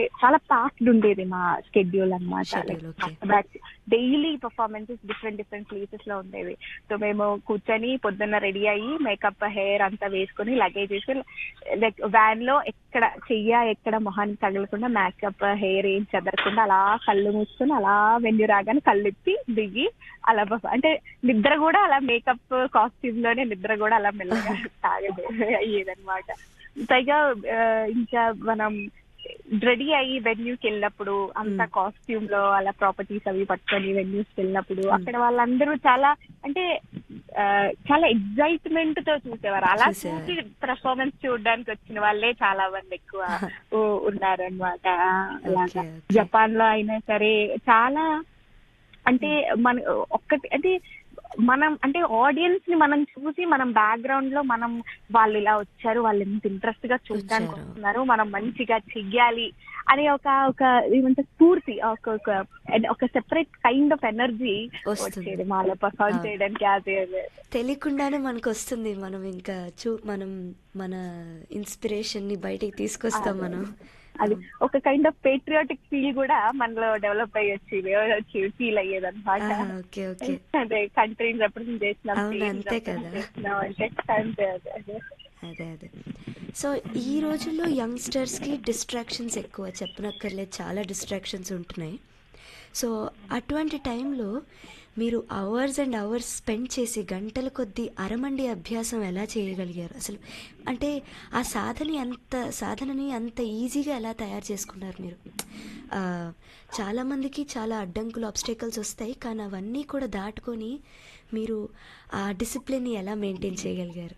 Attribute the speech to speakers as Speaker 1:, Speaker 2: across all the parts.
Speaker 1: చాలా ప్యాక్డ్ ఉండేది మా షెడ్యూల్ అనమాట
Speaker 2: Schedule, okay.
Speaker 1: Back daily performances different different places లో ఉండేవి సో మేము కూర్చొని పొద్దున్న రెడీ అయ్యి మేకప్ హెయిర్ అంతా వేసుకుని లగేజ్ వేసుకుని లైక్ వ్యాన్ లో ఎక్కడ చెయ్య ఎక్కడ మొహానికి తగలకుండా మేకప్ హెయిర్ ఏం చెదరకుండా అలా కళ్ళు మూసుకొని అలా వెన్యూ రాగానే కళ్ళు ఎత్తి దిగి అలా perform- అంటే నిద్ర కూడా అలా మేకప్ కాస్ట్యూమ్ లోనే నిద్ర కూడా అలా మెల్లగా తాగదు అయ్యేదన్నమాట పైగా ఆ, ఇంకా మనం రెడీ అయ్యి వెన్యూకి వెళ్ళినప్పుడు అంత
Speaker 2: Hmm.
Speaker 1: కాస్ట్యూమ్ లో అలా ప్రాపర్టీస్ అవి పట్టుకొని వెన్యూస్ వెళ్ళినప్పుడు
Speaker 2: Hmm.
Speaker 1: అక్కడ వాళ్ళందరూ చాలా అంటే ఆ, చాలా ఎగ్జైట్మెంట్ తో చూసేవారు అలా
Speaker 2: చూసేవారు.
Speaker 1: చూసి పర్ఫార్మెన్స్ చూడడానికి వచ్చిన వాళ్ళే చాలా మంది ఎక్కువ ఉన్నారు అనమాట అలాగా
Speaker 2: Okay, okay.
Speaker 1: జపాన్ లో అయినా సరే చాలా అంటే మన ఒక్కటి అంటే మనం అంటే ఆడియన్స్ ని మనం చూసి మనం బ్యాక్గ్రౌండ్ లో మనం వాళ్ళు ఇలా వచ్చారు వాళ్ళు ఎంత ఇంట్రెస్ట్ గా చూడడానికి
Speaker 2: వచ్చారు.
Speaker 1: వస్తున్నారు మనం మంచిగా చెయ్యాలి అనే ఒక ఒక ఏమంటే స్ఫూర్తి ఒక ఒక ఒక సెపరేట్ కైండ్ ఆఫ్ ఎనర్జీ
Speaker 2: వస్తుంది.
Speaker 1: వచ్చేది మాలో పర్ఫార్మ్
Speaker 2: అవును.
Speaker 1: చేయడానికి అదే అదే
Speaker 2: తెలియకుండానే మనకు వస్తుంది మనం ఇంకా చూ మనం మన ఇన్స్పిరేషన్ ని బయటికి తీసుకొస్తాం
Speaker 1: అదే.
Speaker 2: మనం
Speaker 1: అది ఒక కైండ్ ఆఫ్ పేట్రియాటిక్ ఫీల్ కూడా మనలో డెవలప్ అయ్యొచ్చి వచ్చి ఫీల్ అయ్యేది అనమాట
Speaker 2: ఓకే ఓకే
Speaker 1: అదే కంట్రీని రిప్రజెంట్ చేసినాం
Speaker 2: అవును,
Speaker 1: team
Speaker 2: అంతే
Speaker 1: represent
Speaker 2: కదా.
Speaker 1: చేసినాం అంటే అంతే అదే అదే
Speaker 2: అదే అదే సో ఈ రోజుల్లో యంగ్స్టర్స్కి డిస్ట్రాక్షన్స్ ఎక్కువ చెప్పనక్కర్లేదు చాలా డిస్ట్రాక్షన్స్ ఉంటున్నాయి సో అటువంటి టైంలో మీరు అవర్స్ అండ్ అవర్స్ స్పెండ్ చేసి గంటల కొద్దీ అరమండి అభ్యాసం ఎలా చేయగలిగారు అసలు అంటే ఆ సాధని అంత సాధనని అంత ఈజీగా ఎలా తయారు చేసుకున్నారు మీరు ఆ, చాలామందికి చాలా అడ్డంకులు అబ్స్టేకల్స్ వస్తాయి కానీ అవన్నీ కూడా దాటుకొని మీరు ఆ డిసిప్లిన్ని ఎలా మెయింటైన్ చేయగలిగారు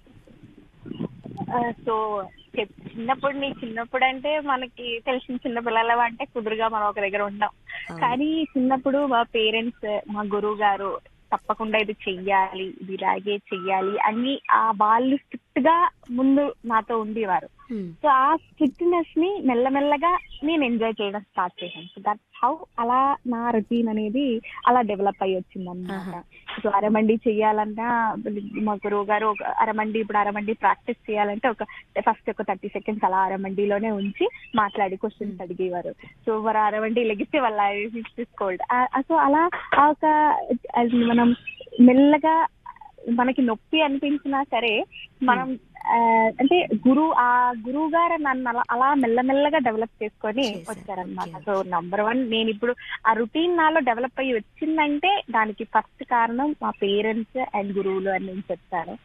Speaker 1: సో చిన్నప్పుడు నీ చిన్నప్పుడు అంటే మనకి తెలిసిన చిన్న పిల్లల అంటే కుదురుగా మనం ఒక దగ్గర ఉండం
Speaker 2: అవును.
Speaker 1: కానీ చిన్నప్పుడు మా పేరెంట్స్ మా గురువు గారు తప్పకుండా ఇది చెయ్యాలి ఇది ఇలాగే చెయ్యాలి అని ఆ వాళ్ళు స్ట్రిక్ట్ గా ముందు నాతో ఉండేవారు
Speaker 2: Hmm.
Speaker 1: సో ఆ స్ట్రిక్ట్నెస్ ని మెల్లమెల్లగా నేను ఎంజాయ్ చేయడం స్టార్ట్ చేశాను సో దట్ హౌ అలా నా రొటీన్ అనేది అలా డెవలప్ అయ్యి వచ్చింది అనమాట
Speaker 2: ఆహా.
Speaker 1: సో అరమండి చెయ్యాలన్నా మా గురువు గారు ఒక అరమండి ఇప్పుడు అరమండి ప్రాక్టీస్ చేయాలంటే ఒక ఫస్ట్ ఒక థర్టీ సెకండ్స్ అలా అరమండిలోనే ఉంచి మాట్లాడి క్వశ్చన్స్
Speaker 2: Hmm.
Speaker 1: అడిగేవారు సో మరి అరమండి లెగిస్తే వాళ్ళ తీసుకోల్డ్ సో అలా ఆ ఒక అది మనం మెల్లగా మనకి నొప్పి అనిపించినా సరే మనం ఆ, అంటే గురువు ఆ గురువు గారు నన్ను అలా అలా మెల్లమెల్లగా డెవలప్ చేసుకొని
Speaker 2: చేశారు.
Speaker 1: వచ్చారనమాట
Speaker 2: Okay,
Speaker 1: సో నంబర్ వన్ నేను ఇప్పుడు ఆ రొటీన్ నాలో డెవలప్ అయ్యి వచ్చిందంటే దానికి ఫస్ట్ కారణం మా పేరెంట్స్ అండ్ గురువులు అని నేను చెప్తాను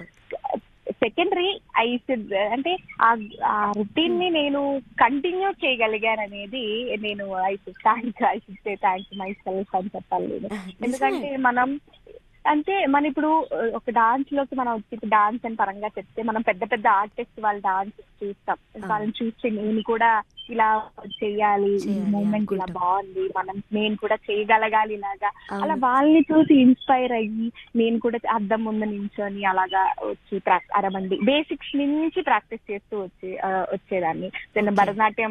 Speaker 1: సెకండరీ ఐ షుడ్ అంటే ఆ ఆ రొటీన్ ని నేను కంటిన్యూ చేయగలిగాను అనేది నేను I should thank I should say thank myself అని చెప్పాలి నేను ఎందుకంటే మనం అంటే మన ఇప్పుడు ఆ, ఒక డాన్స్ లోకి మనం వచ్చి డాన్స్ అని పరంగా చెప్తే మనం పెద్ద పెద్ద ఆర్టిస్ట్ వాళ్ళ డాన్స్ చూస్తాం వాళ్ళని చూస్తే నేను కూడా ఇలా చెయ్యాలి ఈ
Speaker 2: చేయాలి
Speaker 1: మూమెంట్ ఇలా
Speaker 2: అనుకుంటాం.
Speaker 1: బాగుంది మనం నేను కూడా చేయగలగాలి ఇలాగా అలా
Speaker 2: అవును.
Speaker 1: వాళ్ళని చూసి ఇన్స్పైర్ అయ్యి నేను కూడా అద్దం ముందు నించొని అలాగా వచ్చి ప్రాక్- అరమండి బేసిక్స్ నుంచి ప్రాక్టీస్ చేస్తూ వచ్చి ఆ, వచ్చేదాన్ని నేను
Speaker 2: Okay.
Speaker 1: భరతనాట్యం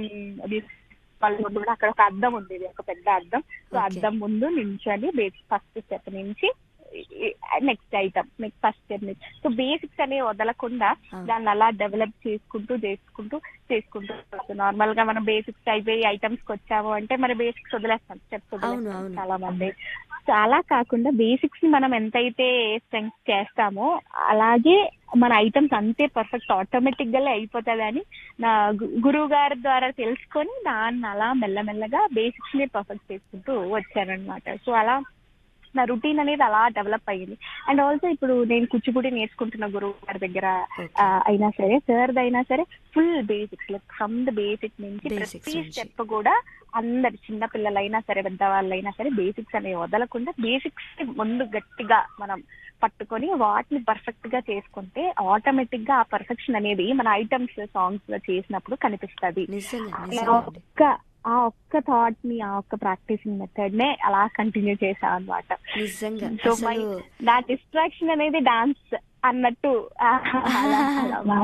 Speaker 1: వాళ్ళ ముందు కూడా అక్కడ ఒక అద్దం ఉండేది ఒక పెద్ద అద్దం సో
Speaker 2: Okay.
Speaker 1: అద్దం ముందు నించొని బేసిక్ ఫస్ట్ స్టెప్ నుంచి next item next first step నుంచి సో బేసిక్స్ అనేవి వదలకుండా
Speaker 2: అవును.
Speaker 1: దాన్ని అలా డెవలప్ చేసుకుంటూ చేసుకుంటూ చేసుకుంటూ నార్మల్ గా మనం బేసిక్స్ అయిపోయి ఐటమ్స్ కి వచ్చాము అంటే మరి బేసిక్స్ వదిలేస్తాం స్టెప్స్
Speaker 2: అవును,
Speaker 1: వదిలేస్తాం
Speaker 2: అవును.
Speaker 1: చాలా మంది సో అలా కాకుండా బేసిక్స్ ని మనం ఎంతైతే స్ట్రెంగ్త్ చేస్తామో అలాగే మన ఐటమ్స్ అంతే పర్ఫెక్ట్ ఆటోమేటిక్ గా అయిపోతుందని నా గు- గురువు గారి ద్వారా తెలుసుకొని దాన్ని అలా మెల్లమెల్లగా బేసిక్స్ ని పర్ఫెక్ట్ చేసుకుంటూ వచ్చానన్నమాట సో అలా నా రొటీన్ అనేది అలా డెవలప్ అయ్యింది అండ్ ఆల్సో ఇప్పుడు నేను కూచిపూడి నేర్చుకుంటున్న గురువు గారి దగ్గర
Speaker 2: Okay.
Speaker 1: ఆ, అయినా సరే సార్ అయినా సరే full basics like from the basic నుంచి
Speaker 2: Basics
Speaker 1: ప్రతి
Speaker 2: నుంచి.
Speaker 1: స్టెప్ కూడా అందరు చిన్న పిల్లలైనా సరే పెద్దవాళ్ళైనా సరే బేసిక్స్ అనేవి వదలకుండా బేసిక్స్ ముందు గట్టిగా మనం పట్టుకొని వాటిని పర్ఫెక్ట్ గా చేసుకుంటే ఆటోమేటిక్ గా ఆ పర్ఫెక్షన్ అనేది మన ఐటమ్స్ సాంగ్స్ లో చేసినప్పుడు కనిపిస్తది
Speaker 2: నిజంగా
Speaker 1: అలా
Speaker 2: నిజంగా అండి.
Speaker 1: ఒక్క ఆ ఒక్క థాట్ ని ఆ ఒక్క ప్రాక్టీసింగ్ మెథడ్ నే అలా కంటిన్యూ చేసా అనమాట
Speaker 2: నిజంగా
Speaker 1: సో మై
Speaker 2: అసలు
Speaker 1: నా డిస్ట్రాక్షన్ అనేది డాన్స్ అన్నట్టు ఆ, అలా, అలా.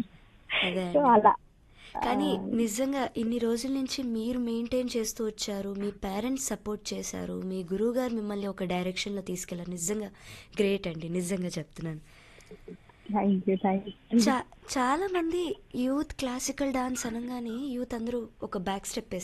Speaker 2: అదే
Speaker 1: సో
Speaker 2: అండి.
Speaker 1: అలా
Speaker 2: కానీ
Speaker 1: ఆ,
Speaker 2: నిజంగా ఇన్ని రోజుల నుంచి మీరు మెయింటైన్ చేస్తూ వచ్చారు మీ పేరెంట్స్ సపోర్ట్ చేశారు మీ గురువు గారు మిమ్మల్ని ఒక డైరెక్షన్లో తీసుకెళ్లారు నిజంగా గ్రేట్ అండి నిజంగా చెప్తున్నాను
Speaker 1: థ్యాంక్ యూ థ్యాంక్ యూ
Speaker 2: చా చాలా మంది యూత్ క్లాసికల్ డాన్స్ అనగానే యూత్ అందరూ ఒక బ్యాక్ స్టెప్